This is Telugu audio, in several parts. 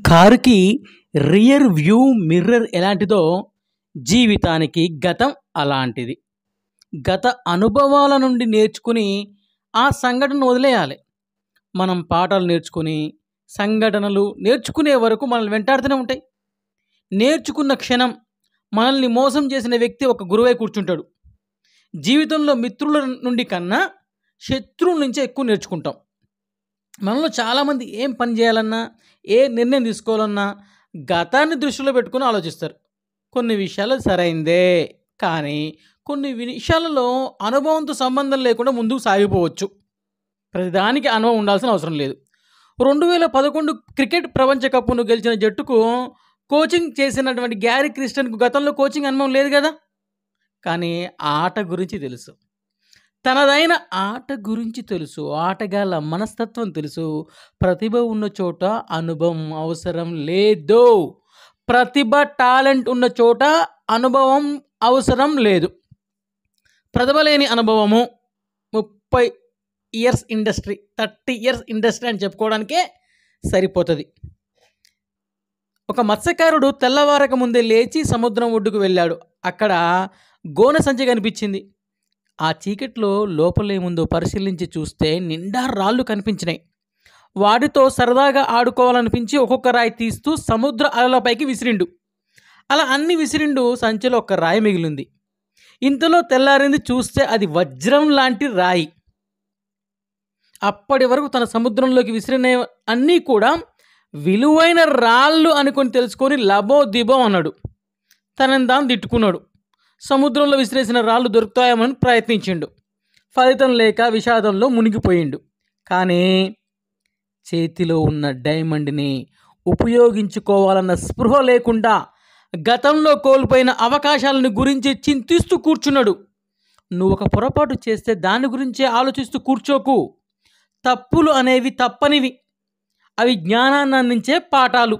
కారుకి రియర్ వ్యూ మిర్రర్ ఎలాంటిదో జీవితానికి గతం అలాంటిది గత అనుభవాల నుండి నేర్చుకుని ఆ సంఘటనను వదిలేయాలి మనం పాఠాలు నేర్చుకుని సంఘటనలు నేర్చుకునే వరకు మనల్ని వెంటాడుతూనే ఉంటాయి నేర్చుకున్న క్షణం మనల్ని మోసం చేసిన వ్యక్తి ఒక గురువై కూర్చుంటాడు జీవితంలో మిత్రుల నుండి కన్నా శత్రువుల నుంచే ఎక్కువ నేర్చుకుంటాం మనలో చాలామంది ఏం పని చేయాలన్నా ఏ నిర్ణయం తీసుకోవాలన్నా గతాన్ని దృష్టిలో పెట్టుకుని ఆలోచిస్తారు కొన్ని విషయాలు సరైందే కానీ కొన్ని విషయాలలో అనుభవంతో సంబంధం లేకుండా ముందుకు సాగిపోవచ్చు ప్రతిదానికి అనుభవం ఉండాల్సిన అవసరం లేదు రెండు వేల పదకొండు క్రికెట్ ప్రపంచ కప్ను గెలిచిన జట్టుకు కోచింగ్ చేసినటువంటి గ్యారీ క్రిస్టన్కు గతంలో కోచింగ్ అనుభవం లేదు కదా కానీ ఆట గురించి తెలుసు తనదైన ఆట గురించి తెలుసు ఆటగాళ్ళ మనస్తత్వం తెలుసు ప్రతిభ ఉన్న చోట అనుభవం అవసరం లేదు ప్రతిభ టాలెంట్ ఉన్న చోట అనుభవం అవసరం లేదు ప్రతిభ లేని అనుభవము ముప్పై years industry thirty years industry అని చెప్పుకోవడానికే సరిపోతుంది ఒక మత్స్యకారుడు తెల్లవారక ముందే లేచి సముద్రం ఒడ్డుకు వెళ్ళాడు అక్కడ గోనె సంచి కనిపించింది ఆ చీకట్లో లోపలేముందో పరిశీలించి చూస్తే నిండా రాళ్ళు కనిపించినాయి వాటితో సరదాగా ఆడుకోవాలనిపించి ఒక్కొక్క రాయి తీస్తూ సముద్ర అలలపైకి విసిరిండు అలా అన్ని విసిరిండు సంచిలో ఒక రాయి మిగిలింది ఇంతలో తెల్లారింది చూస్తే అది వజ్రం లాంటి రాయి అప్పటి వరకు తన సముద్రంలోకి విసిరిన అన్నీ కూడా విలువైన రాళ్ళు అనుకొని తెలుసుకొని లబో దిబో అన్నాడు తనని తాను తిట్టుకున్నాడు సముద్రంలో విసిరేసిన రాళ్ళు దొరుకుతాయేమని ప్రయత్నించిండు ఫలితం లేక విషాదంలో మునిగిపోయిండు కానీ చేతిలో ఉన్న డైమండ్ని ఉపయోగించుకోవాలన్న స్పృహ లేకుండా గతంలో కోల్పోయిన అవకాశాలను గురించి చింతిస్తూ కూర్చున్నాడు నువ్వు ఒక పొరపాటు చేస్తే దాని గురించే ఆలోచిస్తూ కూర్చోకు తప్పులు అనేవి తప్పనివి అవి జ్ఞానాన్ని అందించే పాఠాలు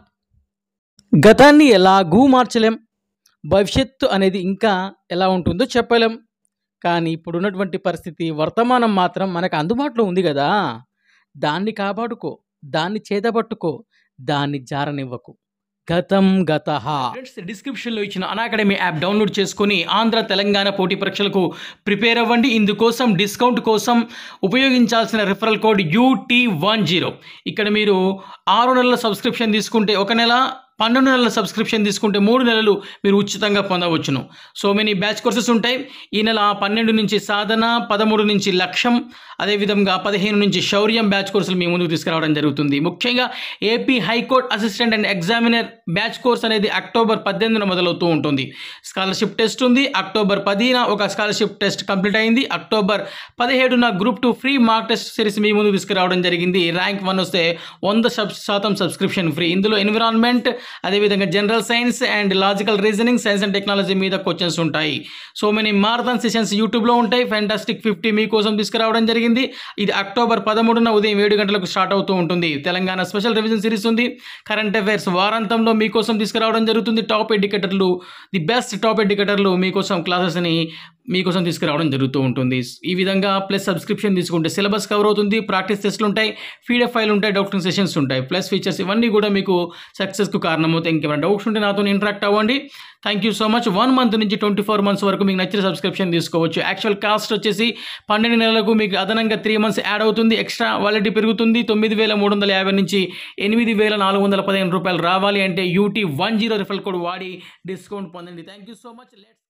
గతాన్ని ఎలాగూ మార్చలేం భవిష్యత్తు అనేది ఇంకా ఎలా ఉంటుందో చెప్పలేం కానీ ఇప్పుడున్నటువంటి పరిస్థితి వర్తమానం మాత్రం మనకు అందుబాటులో ఉంది కదా దాన్ని కాపాడుకో దాన్ని చేతపట్టుకో దాన్ని జారనివ్వకు గతం గత ఫ్రెండ్స్ డిస్క్రిప్షన్లో ఇచ్చిన అనాకడమీ యాప్ డౌన్లోడ్ చేసుకొని ఆంధ్ర తెలంగాణ పోటీ పరీక్షలకు ప్రిపేర్ అవ్వండి ఇందుకోసం డిస్కౌంట్ కోసం ఉపయోగించాల్సిన referral code UT one zero ఇక్కడ మీరు ఆరు నెలల సబ్స్క్రిప్షన్ తీసుకుంటే ఒక నెల పన్నెండు నెలల సబ్స్క్రిప్షన్ తీసుకుంటే మూడు నెలలు మీరు ఉచితంగా పొందవచ్చును సో మెనీ బ్యాచ్ కోర్సెస్ ఉంటాయి ఈ నెల పన్నెండు నుంచి సాధన పదమూడు నుంచి లక్ష్యం అదేవిధంగా పదిహేను నుంచి శౌర్యం బ్యాచ్ కోర్సులు మీ ముందుకు తీసుకురావడం జరుగుతుంది ముఖ్యంగా AP high court assistant and examiner batch course అనేది అక్టోబర్ పద్దెనిమిదిన మొదలవుతూ ఉంటుంది స్కాలర్షిప్ టెస్ట్ ఉంది అక్టోబర్ పదిన ఒక స్కాలర్షిప్ టెస్ట్ కంప్లీట్ అయింది అక్టోబర్ పదిహేడున group two free mock test series మీ ముందుకు తీసుకురావడం జరిగింది ర్యాంక్ వన్ వస్తే వంద సబ్ శాతం సబ్స్క్రిప్షన్ ఫ్రీ ఇందులో ఎన్విరాన్మెంట్ అదేవిధంగా general science and logical reasoning science and technology మీద క్వశ్చన్స్ ఉంటాయి సో మెనీ మారథాన్ సెషన్స్ యూట్యూబ్లో ఉంటాయి ఫ్యాంటాస్టిక్ ఫిఫ్టీ మీకోసం తీసుకురావడం జరిగింది ఇది అక్టోబర్ పదమూడున ఉదయం ఏడు గంటలకు స్టార్ట్ అవుతూ ఉంటుంది తెలంగాణ స్పెషల్ రివిజన్ సిరీస్ ఉంది కరెంట్ అఫైర్స్ వారాంతంలో మీకోసం తీసుకురావడం జరుగుతుంది టాప్ ఎడ్యుకేటర్లు ది బెస్ట్ టాప్ ఎడ్యుకేటర్లు మీకోసం క్లాసెస్ని మీకోసం తీసుకురావడం జరుగుతూ ఉంటుంది ఈ విధంగా ప్లస్ సబ్స్క్రిప్షన్ తీసుకుంటే సిలబస్ కవర్ అవుతుంది ప్రాక్టీస్ టెస్ట్లు ఉంటాయి ఫీడప్ ఫైల్ ఉంటాయి డాక్టరింగ్ సెషన్స్ ఉంటాయి ప్లస్ ఫీచర్స్ ఇవన్నీ కూడా మీకు సక్సెస్కు కారణమవుతాయి ఇంకేమైనా డౌట్స్ ఉంటే నాతో ఇంటరాక్ట్ అవ్వండి thank you so much one month నుంచి ట్వంటీ ఫోర్ మంత్స్ వరకు మీకు నచ్చిన సబ్స్క్రిప్షన్ తీసుకోవచ్చు యాక్చువల్ కాస్ట్ వచ్చేసి పన్నెండు నెలలకు మీకు అదనంగా త్రీ మంత్స్ యాడ్ అవుతుంది ఎక్స్ట్రా వాలిటీ పెరుగుతుంది తొమ్మిది వేల మూడు వందల యాభై నుంచి ఎనిమిది వేల నాలుగు వందల పదిహేను రూపాయలు రావాలి అంటే UT one zero referral code వాడి డిస్కౌంట్ పొందండి thank you so much let's